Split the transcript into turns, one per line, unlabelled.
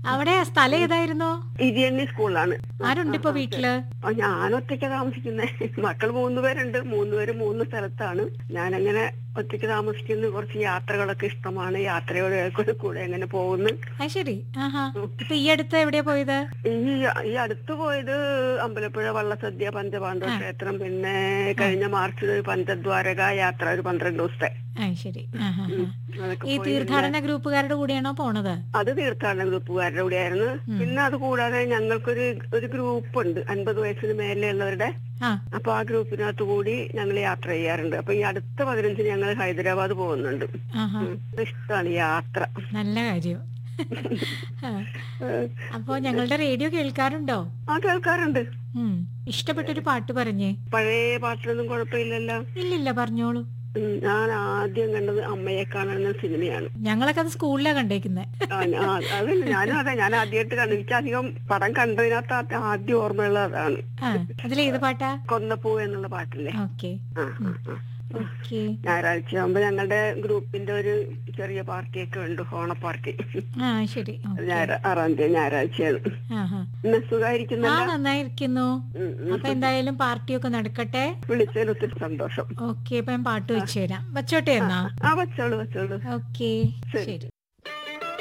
അവിടെ സ്ഥലം ഏതായിരുന്നു
ഇരിയണ്ണി സ്കൂളിലാണ്
ആരുണ്ട് ഇപ്പൊ വീട്ടില്
ആ, ഞാൻ ഒറ്റയ്ക്ക് താമസിക്കുന്നത് മക്കൾ മൂന്ന് പേരുണ്ട് മൂന്ന് പേര് മൂന്ന് സ്ഥലത്താണ് ഞാനങ്ങനെ ഒറ്റയ്ക്ക് താമസിക്കുന്ന കുറച്ച് യാത്രകളൊക്കെ ഇഷ്ടമാണ് യാത്രയുടെ കൂടെ കൂടെ അങ്ങനെ പോകുന്നു
അത് ശരി ആഹാ ഇപ്പൊ ഈ അടുത്ത് എവിടെയാ പോയത്
ഈ ഈ അടുത്ത് പോയത് അമ്പലപ്പുഴ വള്ളസദ്യ പഞ്ചപാണ്ഡവ ക്ഷേത്രം പിന്നെ കഴിഞ്ഞ മാർച്ചിൽ ഒരു പഞ്ചദ്വാരക യാത്ര ഒരു പന്ത്രണ്ട് ദിവസത്തെ
അത് ശരി ആഹാ
ഉം. അതൊക്കെ
ഈ
പോയി
തീർത്ഥാടന ഗ്രൂപ്പുകാരുടെ കൂടെയാണോ പോണത്
അത് തീർത്ഥാടന ഗ്രൂപ്പുകാരുടെ കൂടെയായിരുന്നു പിന്നെ അത് കൂടാതെ ഞങ്ങൾക്കൊരു ഒരു ഗ്രൂപ്പ് ഉണ്ട് അൻപത് വയസ്സിന് മേലെയുള്ളവരുടെ
ആ
അപ്പൊ ആ ഗ്രൂപ്പിനകത്ത് കൂടി ഞങ്ങൾ യാത്ര ചെയ്യാറുണ്ട് അപ്പൊ ഈ അടുത്ത പതിനഞ്ചിന് ഞങ്ങൾ ഹൈദരാബാദ് പോകുന്നുണ്ട്
ആഹാ
ഉം. ഇഷ്ടമാണ് യാത്ര
നല്ല കാര്യം ആ. അപ്പൊ ഞങ്ങളുടെ റേഡിയോ കേൾക്കാറുണ്ടോ
ആ കേൾക്കാറുണ്ട്
ഉം ഇഷ്ടപ്പെട്ടൊരു പാട്ട് പറഞ്ഞേ
പഴയ പാട്ടിലൊന്നും കുഴപ്പമില്ലല്ലോ
ഇല്ലില്ല പറഞ്ഞോളൂ
ഉം, ഞാൻ ആദ്യം കണ്ടത് അമ്മയെ കാണുന്ന സിനിമയാണ്
ഞങ്ങളൊക്കെ അത് സ്കൂളിലാ കണ്ടേക്കുന്നെ
ആ, ഞാ- അതല്ല ഞാനും അതെ ഞാൻ ആദ്യമായിട്ട് കണ്ടു എനിക്ക് അധികം പടം കണ്ടതിനകത്ത് ആ- ആദ്യം ഓർമ്മയുള്ള അതാണ്
ആ അതിലേത് പാട്ടാ
കൊന്നപ്പൂ എന്നുള്ള പാട്ടില്ലേ
ഓക്കെ
ആ ആ, ആ.
ഓക്കെ
ഞായറാഴ്ച ആകുമ്പോ ഞങ്ങളുടെ ഗ്രൂപ്പിന്റെ ഒരു ചെറിയ പാർട്ടിയൊക്കെ ഉണ്ട് ഓണ പാർട്ടി
ആ ശരി ഓക്കെ
ഞായറ ആറാം തീയതി ഞായറാഴ്ചയാണ്
ആഹാ
ഇന്ന്
ആ
സുഖമായിരിക്കുന്നല്ല
നന്നായിരിക്കുന്നു അപ്പൊ എന്തായാലും പാർട്ടിയൊക്കെ നടക്കട്ടെ
വിളിച്ചതിൽ ഒത്തിരി സന്തോഷം
ഓക്കെ അപ്പൊ ഞാൻ പാട്ട് വെച്ചു തരാം വച്ചോട്ടെ എന്നാ
ആ വച്ചോളൂ വച്ചോളൂ
ഓക്കെ
ശരി.
ശരി